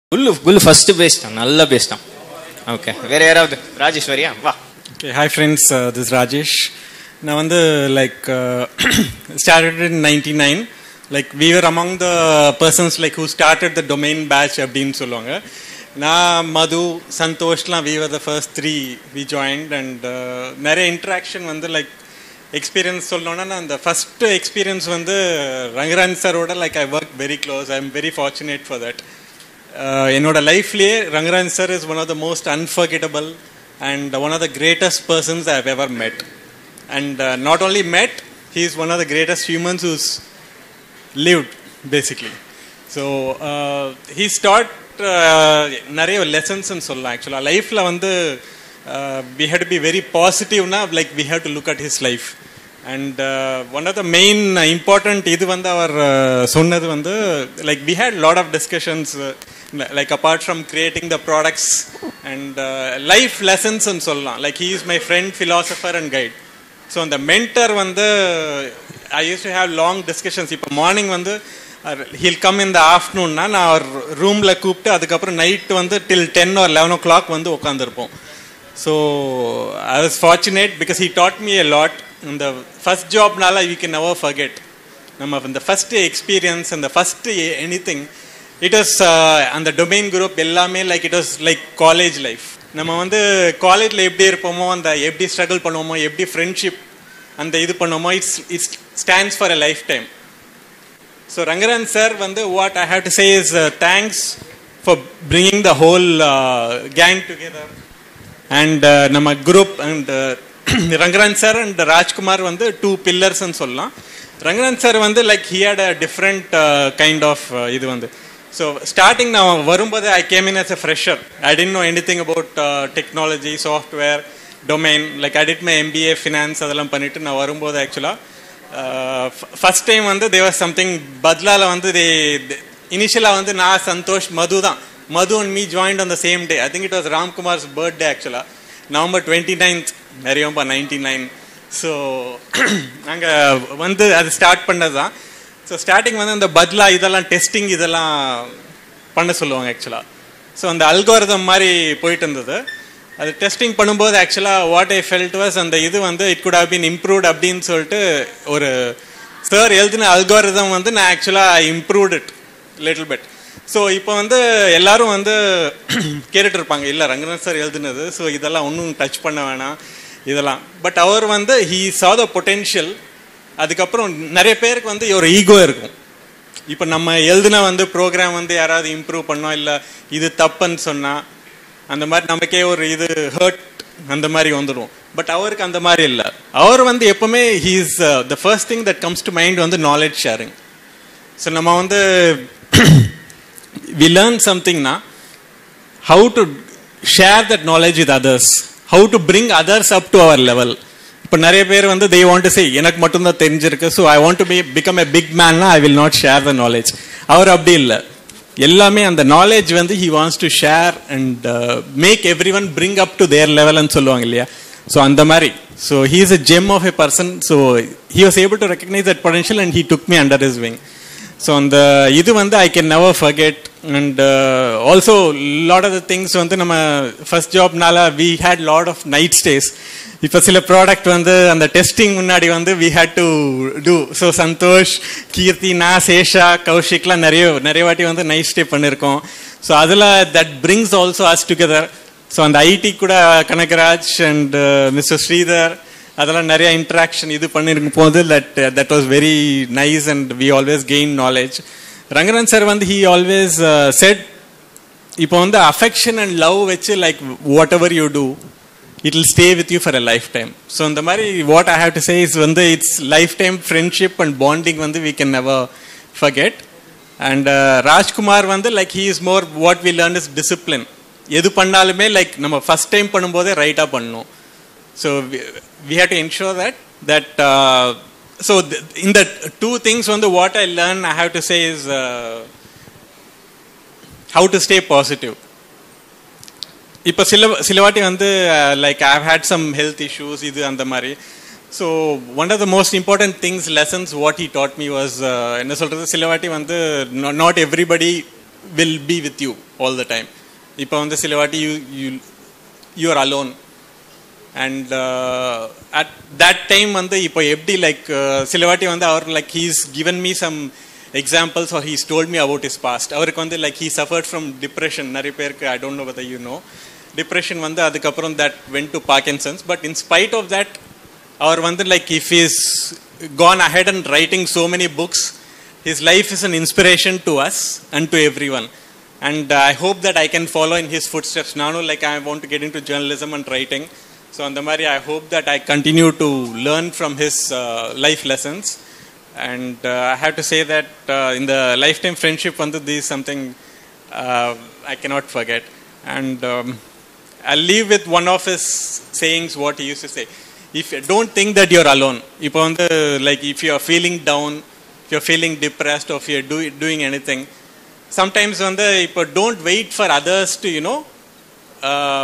Kullu Kullu first பேசிட்டான் நல்லா பேசிட்டான் okay வேற யாராவது ராஜேஸ்வரியா வா Okay, hi friends, uh, this is Rajesh. நான் வந்து like started in 99 like we were among the persons like who started the domain batch அப்படின்னு சொல்லுவாங்க நான் மது சந்தோஷ்லாம் we were the first three we joined and uh, நிறைய interaction வந்து like experience சொல்லணும்னா நான் அந்த ஃபர்ஸ்ட் எக்ஸ்பீரியன்ஸ் வந்து ரங்கராஜ் சாரோட like I work very close I am very fortunate for that என்னோட லைஃப்லேயே Rangaraj sir is one of the most unforgettable and one of the greatest persons I have ever met and not only met he is one of the greatest humans who's lived basically so he start நிறைய லெசன்ஸ்ன்னு சொல்லலாம் ஆக்சுவலாக லைஃப்பில் வந்து we had to be very பாசிட்டிவ்னா like we have to look at his life and one of the main important இது வந்து அவர் சொன்னது வந்து like we had lot of discussions like apart from creating the products and life லெசன்ஸ்ன்னு சொல்லலாம் like he is my friend philosopher and guide so அந்த mentor வந்து I use to have long discussions இப்போ மார்னிங் வந்து he'll come in the ஆஃப்டர்நூன்னா நான் அவர் ரூமில் கூப்பிட்டு அதுக்கப்புறம் நைட் வந்து till ten or eleven o'clock வந்து உட்காந்துருப்போம் so I was fortunate because he taught me a lot இந்த ஃபஸ்ட் ஜாப்னால யூ கேன் நெவர் ஃபர்கெட் நம்ம இந்த ஃபஸ்ட்டு எக்ஸ்பீரியன்ஸ் அந்த first anything it was அந்த டொமைன் குரூப் எல்லாமே like it was like college life நம்ம வந்து காலேஜில் எப்படி இருப்போமோ அந்த எப்படி ஸ்ட்ரகிள் பண்ணுவோமோ எப்படி ஃப்ரெண்ட்ஷிப் அந்த இது பண்ணுவோமோ it's it's stands for a lifetime so Rangaraj sir வந்து what I have to say is thanks for bringing the whole gang together and நம்ம group and Rangaraj sir and Rajkumar வந்து டூ பில்லர்ஸ்ன்னு சொல்லலாம் ரங்கராஜ் சார் வந்து like he had a different kind of இது வந்து so starting நான் வரும்போது I came in as a fresher I didn't know anything about technology software domain like I did my MBA finance அதெல்லாம் பண்ணிட்டு நான் வரும்போது ஆக்சுவலாக ஃபர்ஸ்ட் டைம் வந்து தேவர் சம்திங் பத்லாவில் வந்து தே இனிஷியலாக வந்து நான் சந்தோஷ் மது தான் Madhu and me joined on the same day I think it was Ramkumar's birthday ஆக்சுவலாக நவம்பர் டுவெண்ட்டி நைன்த் நிறையப்பா நைன்டி நைன் ஸோ நாங்கள் வந்து அது ஸ்டார்ட் பண்ணது தான் ஸோ ஸ்டார்டிங் வந்து அந்த பத்லா இதெல்லாம் டெஸ்டிங் இதெல்லாம் பண்ண சொல்லுவாங்க ஆக்சுவலாக ஸோ அந்த அல்கோரதம் மாதிரி போயிட்டு இருந்தது அது டெஸ்டிங் பண்ணும்போது ஆக்சுவலாக வாட் ஐ ஃபெல்ட் வாஸ் அந்த இது வந்து it could have been improved அப்படின்னு சொல்லிட்டு ஒரு சார் எழுதின அல்கோரிதம் வந்து நான் ஆக்சுவலாக I improved it little bit so இப்போ வந்து எல்லாரும் வந்து கேட்டுட்டு இருப்பாங்க இல்லை ரங்கநாத் சார் எழுதுனது ஸோ இதெல்லாம் ஒன்றும் டச் பண்ண வேணாம் இதெல்லாம் பட் அவர் வந்து ஹீ சா த பொட்டென்ஷியல் அதுக்கப்புறம் நிறைய பேருக்கு வந்து ஒரு ஈகோ இருக்கும் இப்போ நம்ம எழுதுன வந்து ப்ரோக்ராம் வந்து யாராவது இம்ப்ரூவ் பண்ணோம் இல்லை இது தப்புன்னு சொன்னால் அந்த மாதிரி நமக்கே ஒரு இது ஹர்ட் அந்த மாதிரி வந்துடும் பட் அவருக்கு அந்த மாதிரி இல்லை அவர் வந்து எப்பவுமே he is the first thing that comes to mind வந்து நாலேஜ் ஷேரிங் ஸோ நம்ம வந்து வி லேர்ன் சம்திங்னா how to share that knowledge with others how to bring others up to our level இப்போ நிறைய பேர் வந்து தே வாண்ட் டு சே எனக்கு மட்டும்தான் தெரிஞ்சிருக்கு so I want to be become a big மேன்னா I will not share the knowledge அவர் அப்படி இல்லை எல்லாமே அந்த நாலேஜ் வந்து he wants to share and make everyone bring up to their லெவல்னு சொல்லுவாங்க இல்லையா ஸோ அந்த மாதிரி so he is a gem of a person so he was able to recognise that potential and he took me under his wing so அந்த இது வந்து I can never forget and also lot of the things வந்து நம்ம first ஜாப்னால we had lot of night stays இப்போ சில product வந்து அந்த டெஸ்டிங் முன்னாடி வந்து we had to do so Santhosh Keerthi நான் சேஷா கௌஷிக்லாம் நிறைய நிறைய வாட்டி வந்து நைட் ஸ்டே பண்ணியிருக்கோம் ஸோ அதில் that brings also us together so அந்த ஐடி கூட கனகராஜ் அண்ட் மிஸ்டர் ஸ்ரீதர் அதெல்லாம் நிறைய இன்ட்ராக்ஷன் இது பண்ணிருக்கும் போது that that was very nice and we always gain knowledge Rangaran sir வந்து ஹீ ஆல்வேஸ் செட் இப்போ வந்து அஃபெக்ஷன் அண்ட் லவ் வச்சு like whatever you do it will stay with you for a lifetime so இந்த மாதிரி what I have to say is வந்து it's lifetime friendship and bonding வந்து we can never forget and Rajkumar வந்து like he is more what we learn is discipline எது பண்ணாலுமே like நம்ம first time பண்ணும்போதே ரைட்டாக பண்ணணும் so we have to ensure that that uh, so th- in the two things on the what i learn i have to say is uh, how to stay positive இப்போ சில சில வாட்டி வந்து like I had some health issues இது அந்த மாதிரி so one of the most important things lessons what he taught me was என்ன சொல்கிறது சில வாட்டி வந்து not everybody will be with you all the time இப்போ வந்து சில வாட்டி you you you are alone and at that time வந்து இப்போ எப்படி லைக் சில வாட்டி வந்து அவர் like he's given me some examples or he's told me about his past அவருக்கு வந்து like he suffered from depression நிறைய பேருக்கு I don't know but you know depression வந்து அதுக்கப்புறம் that went to Parkinson's but in spite of that அவர் வந்து like if is gone ahead and writing so many books his life is an inspiration to us and to everyone and uh, i hope that i can follow in his footsteps now like i want to get into journalism and writing so on the mari i hope that i continue to learn from his uh, life lessons and uh, i have to say that uh, in the lifetime friendship வந்து this is something uh, i cannot forget and um, i'll leave with one of his sayings what he used to say if you don't think that you're alone இப்போ வந்து like if you are feeling down if you're feeling depressed or if you're do, doing anything sometimes வந்து இப்போ don't wait for others to you know uh,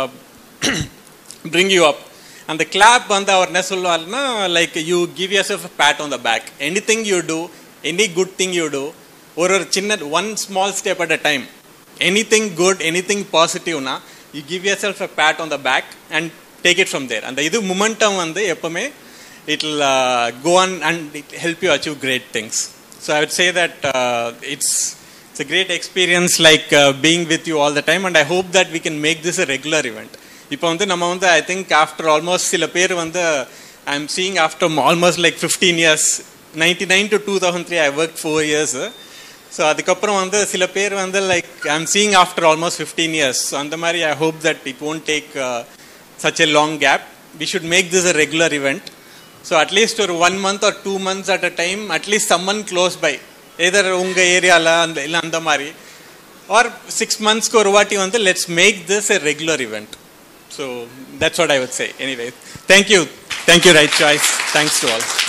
bring you up அந்த clap வந்து அவர் என்ன சொல்லுவாருன்னா like you give yourself pat on the back anything you do any good thing you do ஒரு ஒரு சின்ன one small step at a time anything good anything பாசிட்டிவ்னா you give yourself a pat on the back and take it from there அந்த இது momentum வந்து எப்பவுமே it will go on and it help you achieve great things so I would say that uh, it's it's a great experience like uh, being with you all the time and I hope that we can make this a regular event. இப்போ வந்து நம்ம வந்து I think after almost சில பேர் வந்து I am seeing after almost like fifteen years ninety nine to two thousand three I work four years so அதுக்கப்புறம் வந்து சில பேர் வந்து like I am seeing after almost fifteen years so அந்த மாதிரி I hope that it won't take such a long gap we should make this a regular event so at least ஒரு one month or two months at a time at least someone close by either உங்கள் ஏரியாவில் அந்த இல்லை அந்த மாதிரி R six மந்த்ஸ்க்கு ஒரு வாட்டி வந்து let's make this a regular event so that's what I would say anyway thank you thank you right choice thanks to all